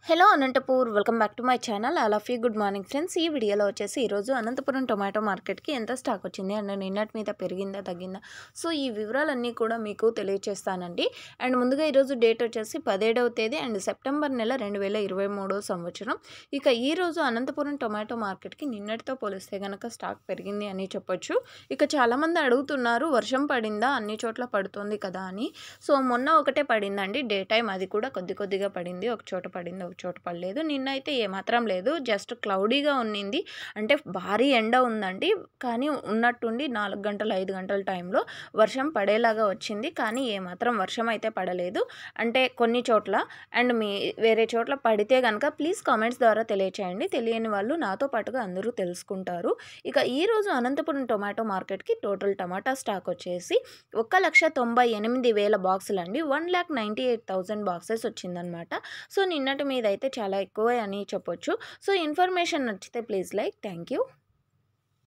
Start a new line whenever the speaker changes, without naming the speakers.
hello Anantapur welcome back to my channel all of you good morning friends ఈ వీడియోలో వచ్చేసి ఈరోజు అనంతపురం టొమాటో మార్కెట్కి ఎంత స్టాక్ వచ్చింది అండ్ నిన్నటి మీద పెరిగిందా తగ్గిందా సో ఈ వివరాలన్నీ కూడా మీకు తెలియచేస్తానండి అండ్ ముందుగా ఈరోజు డేట్ వచ్చేసి పదిహేడవ తేదీ అండ్ సెప్టెంబర్ నెల రెండు వేల ఇరవై మూడో సంవత్సరం ఇక ఈ రోజు అనంతపురం టొమాటో మార్కెట్కి నిన్నటితో పోలిస్తే కనుక స్టాక్ పెరిగింది అని చెప్పొచ్చు ఇక చాలామంది అడుగుతున్నారు వర్షం పడిందా అన్ని చోట్ల పడుతుంది కదా అని సో మొన్న ఒకటే పడిందండి డే టైం అది కూడా కొద్ది కొద్దిగా పడింది ఒక చోట పడింది ఒక చోట పడలేదు నిన్న అయితే ఏమాత్రం లేదు జస్ట్ క్లౌడీగా ఉన్నింది అంటే భారీ ఎండ ఉందండి కానీ ఉన్నట్టుండి నాలుగు గంటలు ఐదు గంటల టైంలో వర్షం పడేలాగా వచ్చింది కానీ ఏమాత్రం వర్షం అయితే పడలేదు అంటే కొన్ని చోట్ల అండ్ మీ వేరే చోట్ల పడితే కనుక ప్లీజ్ కామెంట్స్ ద్వారా తెలియచేయండి తెలియని వాళ్ళు నాతో పాటుగా అందరూ తెలుసుకుంటారు ఇక ఈరోజు అనంతపురం టొమాటో మార్కెట్కి టోటల్ టమాటా స్టాక్ వచ్చేసి ఒక్క లక్ష తొంభై ఎనిమిది వేల బాక్సులు అండి one lakh ninety eight thousand boxes వచ్చిందనమాట సో నిన్నటి మీద అయితే చాలా ఎక్కువ అని చెప్పొచ్చు సో ఇన్ఫర్మేషన్ నచ్చితే ప్లీజ్ లైక్ థ్యాంక్ యూ